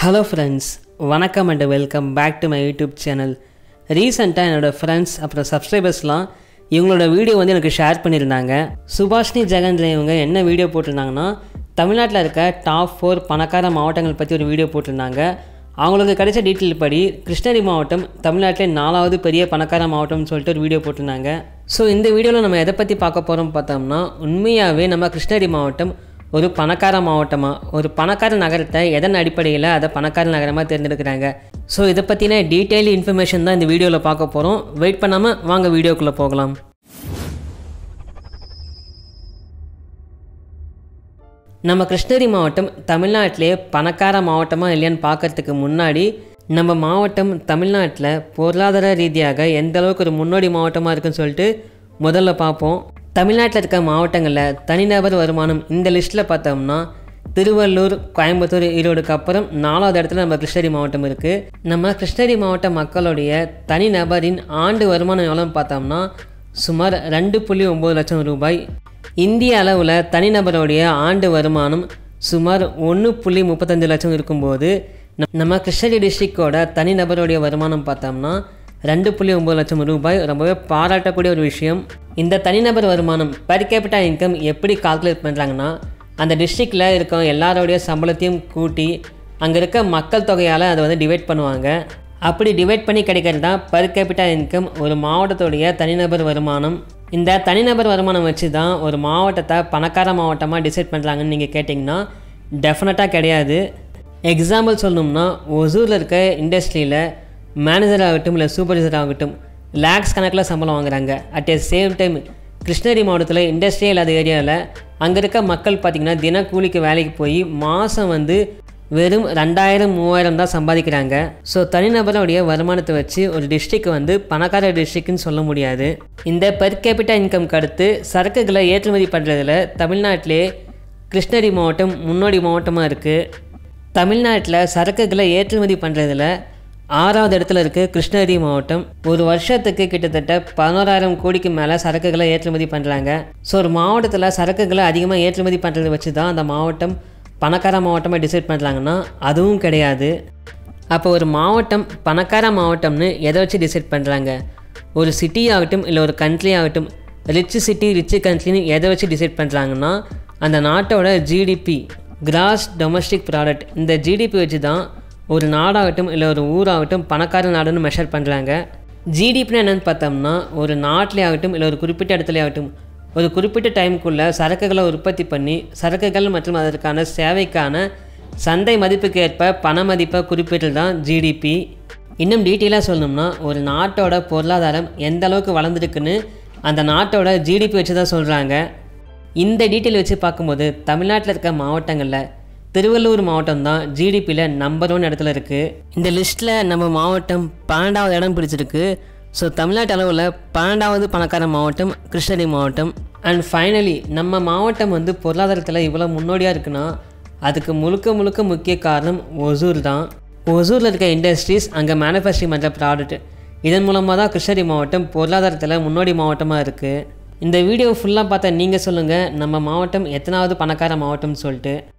hello friends வணக்கம் and welcome back to my YouTube channel ரீசெண்டாக என்னோடய ஃப்ரெண்ட்ஸ் அப்புறம் சப்ஸ்கிரைபர்ஸ்லாம் இவங்களோட வீடியோ வந்து எனக்கு ஷேர் பண்ணியிருந்தாங்க சுபாஷினி ஜெகன்ல இவங்க என்ன வீடியோ போட்டிருந்தாங்கன்னா தமிழ்நாட்டில் இருக்க டாப் ஃபோர் பணக்கார மாவட்டங்கள் பற்றி ஒரு வீடியோ போட்டிருந்தாங்க அவங்களுக்கு கிடைச்ச டீட்டெயில் படி கிருஷ்ணகிரி மாவட்டம் தமிழ்நாட்டிலே நாலாவது பெரிய பணக்கார மாவட்டம்னு சொல்லிட்டு ஒரு வீடியோ போட்டிருந்தாங்க ஸோ இந்த வீடியோவில் நம்ம எதை பற்றி பார்க்க போகிறோம் பார்த்தோம்னா உண்மையாகவே நம்ம கிருஷ்ணகிரி மாவட்டம் ஒரு பணக்கார மாவட்டமாக ஒரு பணக்கார நகரத்தை எதன் அடிப்படையில் அதை பணக்கார நகரமாக தேர்ந்தெடுக்கிறாங்க ஸோ இதை பற்றின டீட்டெயில் இன்ஃபர்மேஷன் தான் இந்த வீடியோவில் பார்க்க போகிறோம் வெயிட் பண்ணாமல் வாங்க வீடியோக்குள்ளே போகலாம் நம்ம கிருஷ்ணகிரி மாவட்டம் தமிழ்நாட்டிலே பணக்கார மாவட்டமாக இல்லையான்னு பார்க்கறதுக்கு முன்னாடி நம்ம மாவட்டம் தமிழ்நாட்டில் பொருளாதார ரீதியாக எந்த அளவுக்கு ஒரு முன்னோடி மாவட்டமாக இருக்குன்னு சொல்லிட்டு முதல்ல பார்ப்போம் தமிழ்நாட்டில் இருக்க மாவட்டங்களில் தனிநபர் வருமானம் இந்த லிஸ்ட்டில் பார்த்தோம்னா திருவள்ளூர் கோயம்புத்தூர் ஈரோடுக்கு அப்புறம் நாலாவது இடத்துல நம்ம கிருஷ்ணகிரி மாவட்டம் இருக்குது நம்ம கிருஷ்ணகிரி மாவட்ட மக்களுடைய தனிநபரின் ஆண்டு வருமானம் எவ்வளோன்னு பார்த்தோம்னா சுமார் ரெண்டு புள்ளி ஒம்பது லட்சம் ரூபாய் இந்திய அளவில் தனிநபருடைய ஆண்டு வருமானம் சுமார் ஒன்று புள்ளி முப்பத்தஞ்சு லட்சம் இருக்கும்போது நம்- நம்ம கிருஷ்ணகிரி டிஸ்ட்ரிக்டோட தனிநபருடைய வருமானம் பார்த்தோம்னா ரெண்டு புள்ளி ஒம்பது லட்சம் ரூபாய் ரொம்பவே பாராட்டக்கூடிய ஒரு விஷயம் இந்த தனிநபர் வருமானம் per capita இன்கம் எப்படி கால்குலேட் பண்ணுறாங்கன்னா அந்த டிஸ்ட்ரிக்டில் இருக்க எல்லாரோடைய சம்பளத்தையும் கூட்டி அங்கே இருக்க மக்கள் தொகையால் அதை வந்து டிவைட் பண்ணுவாங்க அப்படி டிவைட் பண்ணி கிடைக்கிறது தான் per capita இன்கம் ஒரு மாவட்டத்துடைய தனிநபர் வருமானம் இந்த தனிநபர் வருமானம் வச்சு தான் ஒரு மாவட்டத்தை பணக்கார மாவட்டமாக டிசைட் பண்ணுறாங்கன்னு நீங்கள் கேட்டிங்கன்னா டெஃபினட்டாக கிடையாது எக்ஸாம்பிள் சொல்லணும்னா ஒசூரில் இருக்க இண்டஸ்ட்ரியில் மேனேஜர் ஆகட்டும் இல்லை சூப்பர்வைசர் ஆகட்டும் லேக்ஸ் கணக்கில் சம்பளம் வாங்குறாங்க at a same time Krishnagiri மாவட்டத்தில் இண்டஸ்ட்ரியே இல்லாத ஏரியாவில் அங்கே இருக்க மக்கள் பார்த்திங்கன்னா தினக்கூலிக்கு வேலைக்கு போய் மாதம் வந்து வெறும் ரெண்டாயிரம் மூவாயிரம் தான் சம்பாதிக்கிறாங்க ஸோ தனிநபருடைய வருமானத்தை வச்சு ஒரு டிஸ்ட்ரிக்ட் வந்து பணக்கார டிஸ்ட்ரிக்ட்னு சொல்ல முடியாது இந்த பெர் கேபிட்டா இன்கம்க்கு அடுத்து சரக்குகளை ஏற்றுமதி பண்ணுறதுல தமிழ்நாட்டிலே கிருஷ்ணகிரி மாவட்டம் முன்னோடி மாவட்டமாக இருக்குது தமிழ்நாட்டில் சரக்குகளை ஏற்றுமதி பண்ணுறதுல ஆறாவது இடத்துல இருக்குது கிருஷ்ணகிரி மாவட்டம் ஒரு வருஷத்துக்கு கிட்டத்தட்ட பதினோராயிரம் கோடிக்கு மேலே சரக்குகளை ஏற்றுமதி பண்ணுறாங்க ஸோ ஒரு மாவட்டத்தில் சரக்குகளை அதிகமாக ஏற்றுமதி பண்ணுறதை வச்சு தான் அந்த மாவட்டம் பணக்கார மாவட்டமாக டிசைட் பண்ணுறாங்கன்னா அதுவும் கிடையாது அப்போ ஒரு மாவட்டம் பணக்கார மாவட்டம்னு எதை வச்சு டிசைட் பண்ணுறாங்க ஒரு சிட்டி ஆகட்டும் இல்லை ஒரு கண்ட்ரி ஆகட்டும் ரிச் சிட்டி ரிச் கண்ட்ரின்னு எதை வச்சு டிசைட் பண்ணுறாங்கன்னா அந்த நாட்டோட ஜிடிபி கிராஸ் டொமஸ்டிக் ப்ராடக்ட் இந்த ஜிடிபி வச்சு தான் ஒரு நாடாகட்டும் இல்லை ஒரு ஊராகட்டும் பணக்கார நாடுன்னு மெஷர் பண்ணுறாங்க ஜிடிபின்னு என்னென்னு பார்த்தோம்னா ஒரு நாட்டிலே ஆகட்டும் இல்லை ஒரு குறிப்பிட்ட இடத்துல ஆகட்டும் ஒரு குறிப்பிட்ட டைமுக்குள்ளே சரக்குகளை உற்பத்தி பண்ணி சரக்குகள் மற்றும் அதற்கான சேவைக்கான சந்தை மதிப்புக்கு ஏற்ப பண மதிப்பை குறிப்பிட்டது தான் ஜிடிபி இன்னும் டீட்டெயிலாக சொல்லணும்னா ஒரு நாட்டோட பொருளாதாரம் எந்த அளவுக்கு வளர்ந்துருக்குன்னு அந்த நாட்டோட ஜிடிபி வச்சு தான் சொல்கிறாங்க இந்த டீட்டெயில் வச்சு பார்க்கும்போது தமிழ்நாட்டில் இருக்க மாவட்டங்களில் திருவள்ளூர் மாவட்டம் தான் ஜிடிபியில் நம்பர் ஒன் இடத்துல இருக்குது இந்த லிஸ்ட்டில் நம்ம மாவட்டம் பன்னெண்டாவது இடம் பிடிச்சிருக்கு ஸோ தமிழ்நாட்டு அளவில் பன்னெண்டாவது பணக்கார மாவட்டம் கிருஷ்ணகிரி மாவட்டம் அண்ட் ஃபைனலி நம்ம மாவட்டம் வந்து பொருளாதாரத்தில் இவ்வளோ முன்னோடியாக இருக்குன்னா அதுக்கு முழுக்க முழுக்க முக்கிய காரணம் ஒசூர் தான் ஒசூரில் இருக்க இண்டஸ்ட்ரீஸ் அங்கே மேனுஃபேக்சரிங் பண்ணுற ப்ராடக்ட் இதன் மூலமாக தான் கிருஷ்ணகிரி மாவட்டம் பொருளாதாரத்தில் முன்னோடி மாவட்டமாக இருக்குது இந்த வீடியோ ஃபுல்லாக பார்த்தா நீங்கள் சொல்லுங்கள் நம்ம மாவட்டம் எத்தனாவது பணக்கார மாவட்டம்னு சொல்லிட்டு